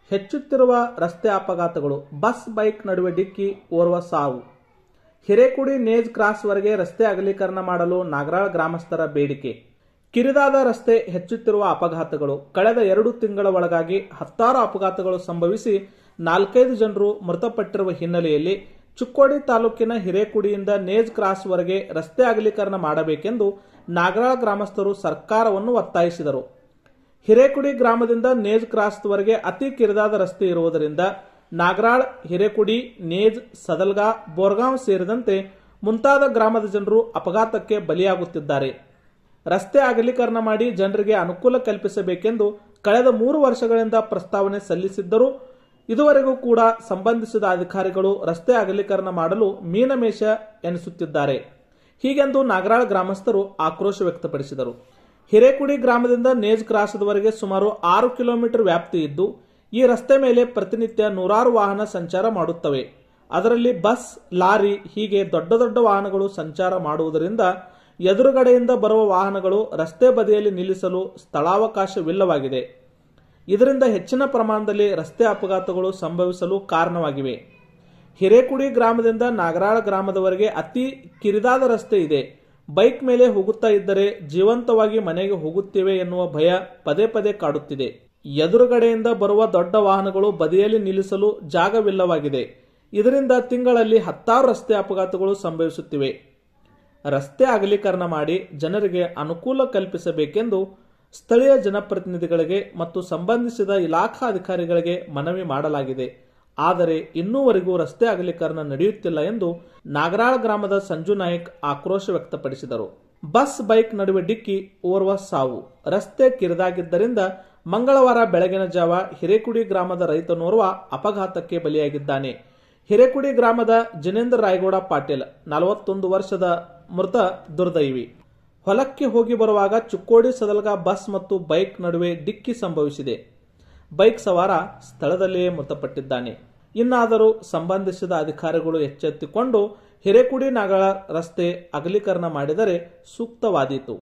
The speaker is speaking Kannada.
ಹೆಚ್ಚುತ್ತಿರುವ ರಸ್ತೆ ಅಪಘಾತಗಳು ಬಸ್ ಬೈಕ್ ನಡುವೆ ಡಿಕ್ಕಿ ಓರ್ವ ಸಾವು ಹಿರೇಕುಡಿ ನೇಜ್ ಕ್ರಾಸ್ವರೆಗೆ ರಸ್ತೆ ಅಗಲೀಕರಣ ಮಾಡಲು ನಾಗರಾಳ್ ಗ್ರಾಮಸ್ಥರ ಬೇಡಿಕೆ ಕಿರಿದಾದ ರಸ್ತೆ ಹೆಚ್ಚುತ್ತಿರುವ ಅಪಘಾತಗಳು ಕಳೆದ ಎರಡು ತಿಂಗಳ ಒಳಗಾಗಿ ಹತ್ತಾರು ಅಪಘಾತಗಳು ಸಂಭವಿಸಿ ನಾಲ್ಕೈದು ಜನರು ಮೃತಪಟ್ಟಿರುವ ಹಿನ್ನೆಲೆಯಲ್ಲಿ ಚುಕ್ಕೋಡಿ ತಾಲೂಕಿನ ಹಿರೇಕುಡಿಯಿಂದ ನೇಜ್ ಕ್ರಾಸ್ವರೆಗೆ ರಸ್ತೆ ಅಗಲೀಕರಣ ಮಾಡಬೇಕೆಂದು ನಾಗರಾಳ್ ಗ್ರಾಮಸ್ಥರು ಸರ್ಕಾರವನ್ನು ಒತ್ತಾಯಿಸಿದರು ಹಿರೇಕುಡಿ ಗ್ರಾಮದಿಂದ ನೇಜ್ ಕ್ರಾಸ್ವರೆಗೆ ಅತಿ ಕಿರಿದಾದ ರಸ್ತೆ ಇರುವುದರಿಂದ ನಾಗರಾಳ್ ಹಿರೇಕುಡಿ ನೇಜ್ ಸದಲ್ಗಾ ಬೋರ್ಗಾಂವ್ ಸೇರಿದಂತೆ ಮುಂತಾದ ಗ್ರಾಮದ ಜನರು ಅಪಘಾತಕ್ಕೆ ಬಲಿಯಾಗುತ್ತಿದ್ದಾರೆ ರಸ್ತೆ ಅಗಲೀಕರಣ ಮಾಡಿ ಜನರಿಗೆ ಅನುಕೂಲ ಕಲ್ಪಿಸಬೇಕೆಂದು ಕಳೆದ ಮೂರು ವರ್ಷಗಳಿಂದ ಪ್ರಸ್ತಾವನೆ ಸಲ್ಲಿಸಿದ್ದರೂ ಇದುವರೆಗೂ ಕೂಡ ಸಂಬಂಧಿಸಿದ ಅಧಿಕಾರಿಗಳು ರಸ್ತೆ ಅಗಲೀಕರಣ ಮಾಡಲು ಮೀನಮೇಷ ಎನಿಸುತ್ತಿದ್ದಾರೆ ಹೀಗೆಂದು ನಾಗರಾಳ್ ಗ್ರಾಮಸ್ಥರು ಆಕ್ರೋಶ ವ್ಯಕ್ತಪಡಿಸಿದರು ಹಿರೇಕುಡಿ ಗ್ರಾಮದಿಂದ ನೇಜ್ ಕ್ರಾಸದವರೆಗೆ ಸುಮಾರು ಆರು ಕಿಲೋಮೀಟರ್ ವ್ಯಾಪ್ತಿ ಇದ್ದು ಈ ರಸ್ತೆ ಮೇಲೆ ಪ್ರತಿನಿತ್ಯ ನೂರಾರು ವಾಹನ ಸಂಚಾರ ಮಾಡುತ್ತವೆ ಅದರಲ್ಲಿ ಬಸ್ ಲಾರಿ ಹೀಗೆ ದೊಡ್ಡ ದೊಡ್ಡ ವಾಹನಗಳು ಸಂಚಾರ ಮಾಡುವುದರಿಂದ ಎದುರುಗಡೆಯಿಂದ ಬರುವ ವಾಹನಗಳು ರಸ್ತೆ ಬದಿಯಲ್ಲಿ ನಿಲ್ಲಿಸಲು ಸ್ಥಳಾವಕಾಶವಿಲ್ಲವಾಗಿದೆ ಇದರಿಂದ ಹೆಚ್ಚಿನ ಪ್ರಮಾಣದಲ್ಲಿ ರಸ್ತೆ ಅಪಘಾತಗಳು ಸಂಭವಿಸಲು ಕಾರಣವಾಗಿವೆ ಹಿರೇಕುಡಿ ಗ್ರಾಮದಿಂದ ನಾಗರಾಳ ಗ್ರಾಮದವರೆಗೆ ಅತಿ ಕಿರಿದಾದ ರಸ್ತೆ ಇದೆ ಬೈಕ್ ಮೇಲೆ ಹೋಗುತ್ತಾ ಇದ್ದರೆ ಜೀವಂತವಾಗಿ ಮನೆಗೆ ಹೋಗುತ್ತೇವೆ ಎನ್ನುವ ಭಯ ಪದೇ ಪದೇ ಕಾಡುತ್ತಿದೆ ಎದುರುಗಡೆಯಿಂದ ಬರುವ ದೊಡ್ಡ ವಾಹನಗಳು ಬದಿಯಲ್ಲಿ ನಿಲ್ಲಿಸಲು ಜಾಗವಿಲ್ಲವಾಗಿದೆ ಇದರಿಂದ ತಿಂಗಳಲ್ಲಿ ಹತ್ತಾರು ರಸ್ತೆ ಅಪಘಾತಗಳು ಸಂಭವಿಸುತ್ತಿವೆ ರಸ್ತೆ ಅಗಲೀಕರಣ ಮಾಡಿ ಜನರಿಗೆ ಅನುಕೂಲ ಕಲ್ಪಿಸಬೇಕೆಂದು ಸ್ಥಳೀಯ ಜನಪ್ರತಿನಿಧಿಗಳಿಗೆ ಮತ್ತು ಸಂಬಂಧಿಸಿದ ಇಲಾಖಾ ಅಧಿಕಾರಿಗಳಿಗೆ ಮನವಿ ಮಾಡಲಾಗಿದೆ ಆದರೆ ಇನ್ನೂವರೆಗೂ ರಸ್ತೆ ಅಗಲೀಕರಣ ನಡೆಯುತ್ತಿಲ್ಲ ಎಂದು ನಾಗರಾಳ್ ಗ್ರಾಮದ ಸಂಜು ನಾಯಕ್ ಆಕ್ರೋಶ ವ್ಯಕ್ತಪಡಿಸಿದರು ಬಸ್ ಬೈಕ್ ನಡುವೆ ಡಿಕ್ಕಿ ಓರ್ವ ಸಾವು ರಸ್ತೆ ಕಿರಿದಾಗಿದ್ದರಿಂದ ಮಂಗಳವಾರ ಬೆಳಗಿನ ಜಾವ ಹಿರೇಕುಡಿ ಗ್ರಾಮದ ರೈತನೋರ್ವ ಅಪಘಾತಕ್ಕೆ ಬಲಿಯಾಗಿದ್ದಾನೆ ಹಿರೇಕುಡಿ ಗ್ರಾಮದ ಜಿನೇಂದ್ರ ರಾಯಗೌಡ ಪಾಟೀಲ್ ನಲವತ್ತೊಂದು ವರ್ಷದ ಮೃತ ದುರ್ದೈವಿ ಹೊಲಕ್ಕೆ ಹೋಗಿ ಬರುವಾಗ ಚುಕ್ಕೋಡಿ ಸದಲ್ಗ ಬಸ್ ಮತ್ತು ಬೈಕ್ ನಡುವೆ ಡಿಕ್ಕಿ ಸಂಭವಿಸಿದೆ ಬೈಕ್ ಸವಾರ ಸ್ಥಳದಲ್ಲಿಯೇ ಮೃತಪಟ್ಟಿದ್ದಾನೆ ಇನ್ನಾದರೂ ಸಂಬಂಧಿಸಿದ ಅಧಿಕಾರಿಗಳು ಎಚ್ಚೆತ್ತುಕೊಂಡು ಹಿರೇಕುಡಿ ನಾಗಳ ರಸ್ತೆ ಅಗಲೀಕರಣ ಮಾಡಿದರೆ ಸೂಕ್ತವಾದೀತು